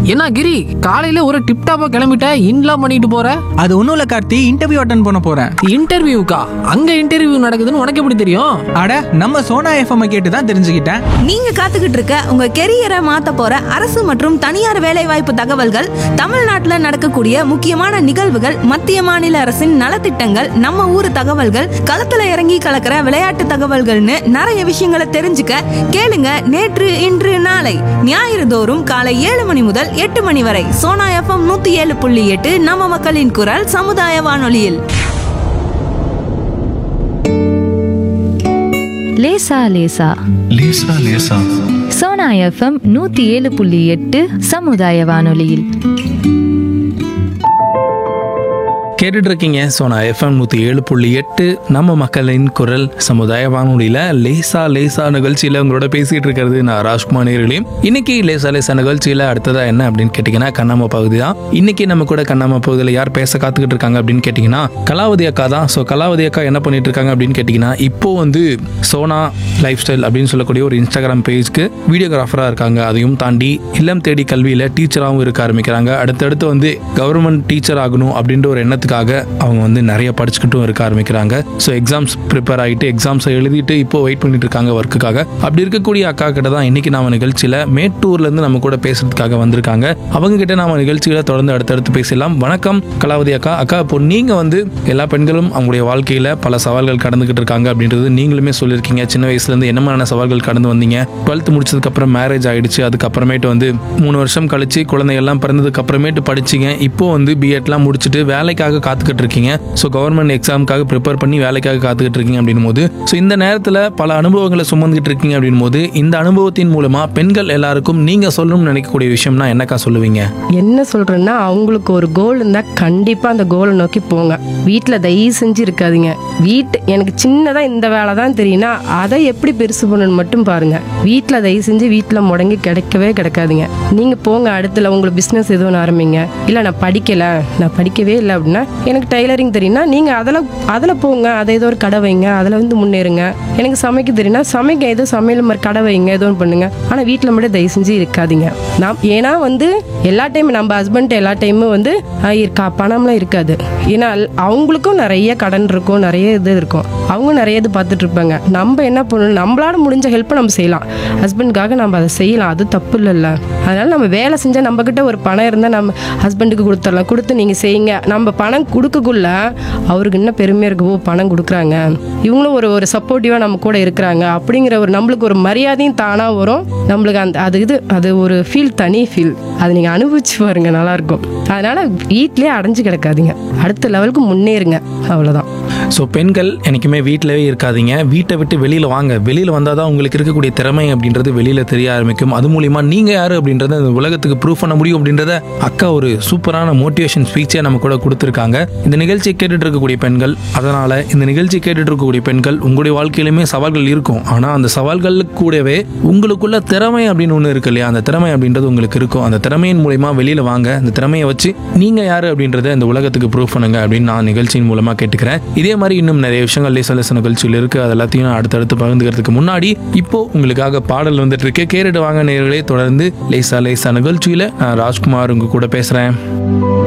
என்ன கிரி காலையில ஒரு டிப் டாப்பா கிளம்பிட்ட இன்லாம் பண்ணிட்டு போற அது ஒன்றும் இல்லை கார்த்தி இன்டர்வியூ அட்டன் பண்ண போகிறேன் இன்டர்வியூக்கா அங்க இன்டர்வியூ நடக்குதுன்னு உனக்கு எப்படி தெரியும் அட நம்ம சோனா எஃப்எம் கேட்டு தான் தெரிஞ்சுக்கிட்டேன் நீங்க காத்துக்கிட்டு இருக்க உங்க கெரியரை மாத்த போற அரசு மற்றும் தனியார் வேலைவாய்ப்பு தகவல்கள் தமிழ்நாட்டுல நடக்கக்கூடிய முக்கியமான நிகழ்வுகள் மத்திய மாநில அரசின் நலத்திட்டங்கள் நம்ம ஊர் தகவல்கள் களத்துல இறங்கி கலக்கிற விளையாட்டு தகவல்கள்னு நிறைய விஷயங்களை தெரிஞ்சுக்க கேளுங்க நேற்று இன்று நாளை ஞாயிறு தோறும் காலை ஏழு மணி முதல் எட்டு மணி வரை சோனா எஃப்எம் நூத்தி ஏழு புள்ளி எட்டு நம்ம மக்களின் குரல் சமுதாய வானொலியில் லேசா லேசா லேசா லேசா சோனா எஃப்எம் நூத்தி ஏழு புள்ளி எட்டு சமுதாய வானொலியில் கேட்டுட்டு இருக்கீங்க சோனா எஃப்எம் நூற்றி ஏழு புள்ளி எட்டு நம்ம மக்களின் குரல் சமுதாய வானொலியில் லேசா லேசா நிகழ்ச்சியில் உங்களோட பேசிகிட்டு இருக்கிறது நான் ராஜ்குமார் நேர்களையும் இன்னைக்கு லேசா லேசா நிகழ்ச்சியில் அடுத்ததா என்ன அப்படின்னு கேட்டிங்கன்னா கண்ணாம பகுதி தான் இன்னைக்கு நம்ம கூட கண்ணாம பகுதியில் யார் பேச காத்துக்கிட்டு இருக்காங்க அப்படின்னு கேட்டிங்கன்னா கலாவதி அக்கா தான் ஸோ கலாவதி அக்கா என்ன பண்ணிட்டு இருக்காங்க அப்படின்னு கேட்டிங்கன்னா இப்போ வந்து சோனா லைஃப் ஸ்டைல் அப்படின்னு சொல்லக்கூடிய ஒரு இன்ஸ்டாகிராம் பேஜ்க்கு வீடியோகிராஃபராக இருக்காங்க அதையும் தாண்டி இல்லம் தேடி கல்வியில் டீச்சராகவும் இருக்க ஆரம்பிக்கிறாங்க அடுத்தடுத்து வந்து கவர்மெண்ட் டீச்சர் ஆகணும் அப்படின்ற ஒரு எண்ணத்துக்காக அவங்க வந்து நிறைய படிச்சுக்கிட்டும் இருக்க ஆரம்பிக்கிறாங்க ஸோ எக்ஸாம்ஸ் ப்ரிப்பேர் ஆகிட்டு எக்ஸாம்ஸை எழுதிட்டு இப்போ வெயிட் பண்ணிட்டு இருக்காங்க ஒர்க்குக்காக அப்படி இருக்கக்கூடிய அக்கா கிட்ட தான் இன்னைக்கு நாம நிகழ்ச்சியில் மேட்டூர்லேருந்து நம்ம கூட பேசுறதுக்காக வந்திருக்காங்க அவங்க கிட்ட நாம நிகழ்ச்சியில் தொடர்ந்து அடுத்தடுத்து பேசலாம் வணக்கம் கலாவதி அக்கா அக்கா இப்போ நீங்கள் வந்து எல்லா பெண்களும் அவங்களுடைய வாழ்க்கையில் பல சவால்கள் கடந்துக்கிட்டு இருக்காங்க அப்படின்றது நீங்களுமே சொல்லியிருக்கீங்க சின்ன வயசுலேருந்து என்ன மாதிரியான சவால்கள் கடந்து வந்தீங்க டுவெல்த் முடிச்சதுக்கப்புறம் மேரேஜ் ஆயிடுச்சு அதுக்கப்புறமேட்டு வந்து மூணு வருஷம் கழிச்சு குழந்தைகள்லாம் பிறந்ததுக்கு அப்புறமேட்டு படிச்சிங்க இப்போ வந்து பிஎட்லாம் முடிச்சுட்டு வேலைக்காக காத்துக்கிட்டு இருக்கீங்க ஸோ கவர்மெண்ட் எக்ஸாமுக்காக ப்ரிப்பேர் பண்ணி வேலைக்காக காத்துக்கிட்டு இருக்கீங்க அப்படின் போது ஸோ இந்த நேரத்தில் பல அனுபவங்களை சுமந்துக்கிட்டு இருக்கீங்க அப்படின் போது இந்த அனுபவத்தின் மூலமா பெண்கள் எல்லாருக்கும் நீங்க சொல்லணும்னு நினைக்கக்கூடிய விஷயம்னா என்னக்கா சொல்லுவீங்க என்ன சொல்றேன்னா அவங்களுக்கு ஒரு கோல் இருந்தா கண்டிப்பா அந்த கோலை நோக்கி போங்க வீட்ல தயவு செஞ்சு இருக்காதீங்க வீட்டு எனக்கு சின்னதா இந்த வேலை தான் தெரியும்னா அதை எப்படி பெருசு பண்ணணும் மட்டும் பாருங்க வீட்ல தயவு செஞ்சு வீட்ல முடங்கி கிடைக்கவே கிடைக்காதீங்க நீங்க போங்க அடுத்துல உங்களுக்கு பிசினஸ் எதுவும் ஆரம்பிங்க இல்ல நான் படிக்கல நான் படிக்கவே இல்லை அப்படின்னா எனக்கு டைலரிங் தெரியும்னா நீங்க அதில் அதில் போங்க அதை ஏதோ ஒரு கடை வைங்க அதில் வந்து முன்னேறுங்க எனக்கு சமைக்க தெரியும்னா சமைக்க ஏதோ சமையல் மாதிரி கடை வைங்க ஏதோ ஒன்று பண்ணுங்க ஆனால் வீட்டில் மட்டும் தயவு செஞ்சு இருக்காதீங்க நாம் ஏன்னா வந்து எல்லா டைமும் நம்ம ஹஸ்பண்ட் எல்லா டைமும் வந்து "ஆ, இருக்கா பணம்லாம் இருக்காது ஏன்னா அல்- அவங்களுக்கும் நிறைய கடன் இருக்கும் நிறைய இது இருக்கும் அவங்க நிறைய இது பார்த்துட்டு இருப்பாங்க நம்ம என்ன பண்ணணும் நம்மளால முடிஞ்ச ஹெல்ப்பை நம்ம செய்யலாம் ஹஸ்பண்டுக்காக நம்ம அதை செய்யலாம் அது தப்பு இல்லைல்ல அதனால நம்ம வேலை செஞ்சால் நம்ம கிட்ட ஒரு பணம் இருந்தால் நம்ம ஹஸ்பண்டுக்கு கொடுத்துடலாம் கொடுத்து நீங்கள் செய்யுங்க நம்ம பணம் கொடுக்கக்குள்ள அவருக்கு இன்னும் பெருமையாக இருக்கு ஓ பணம் கொடுக்குறாங்க இவங்களும் ஒரு ஒரு சப்போர்ட்டிவாக நம்ம கூட இருக்கிறாங்க அப்படிங்கிற ஒரு நம்மளுக்கு ஒரு மரியாதையும் தானாக வரும் நம்மளுக்கு அந்த அது இது அது ஒரு ஃபீல் தனி ஃபீல் அதை நீங்கள் அனுபவிச்சு பாருங்க நல்லாயிருக்கும் அதனால வீட்டிலே அடைஞ்சு கிடக்காதீங்க அடுத்த லெவலுக்கு முன்னேறுங்க அவ்வளோதான் ஸோ பெண்கள் என்றைக்குமே வீட்டிலவே இருக்காதீங்க வீட்டை விட்டு வெளியில் வாங்க வெளியில் வந்தால் தான் உங்களுக்கு இருக்கக்கூடிய திறமை அப்படின்றது வெளியில் தெரிய ஆரம்பிக்கும் அது மூலிமா நீங்கள் யார் அப்படின்றத இந்த உலகத்துக்கு ப்ரூவ் பண்ண முடியும் அப்படின்றத அக்கா ஒரு சூப்பரான மோட்டிவேஷன் ஸ்பீச்சே நம்ம கூட கொடுத்துருக்காங்க இந்த நிகழ்ச்சியை கேட்டுட்டு இருக்கக்கூடிய பெண்கள் அதனால் இந்த நிகழ்ச்சி கேட்டுட்டு இருக்கக்கூடிய பெண்கள் உங்களுடைய வாழ்க்கையிலுமே சவால்கள் இருக்கும் ஆனால் அந்த சவால்களுக்கு கூடவே உங்களுக்குள்ள திறமை அப்படின்னு ஒன்று இருக்கு இல்லையா அந்த திறமை அப்படின்றது உங்களுக்கு இருக்கும் அந்த திறமையின் மூலிமா வெளியில் வாங்க அந்த திறமையை வச்சு நீங்கள் யார் அப்படின்றத இந்த உலகத்துக்கு ப்ரூவ் பண்ணுங்க அப்படின்னு நான் நிகழ்ச்சியின் மூலமாக கேட்டுக்கிறேன் இதே மாதிரி இன்னும் நிறைய விஷயங்கள் லேச லேச நிகழ்ச்சியில் இருக்கு அது எல்லாத்தையும் நான் அடுத்தடுத்து பகிர்ந்துக்கிறதுக்கு முன்னாடி இப்போ உங்களுக்காக பாடல் வந்துட்டு இருக்கு கேட்டுட்டு வாங்க நேர்களே தொடர்ந்து லேசா லேசா நிகழ்ச்சியில் நான் ராஜ்குமார் உங்க கூட பேசுகிறேன்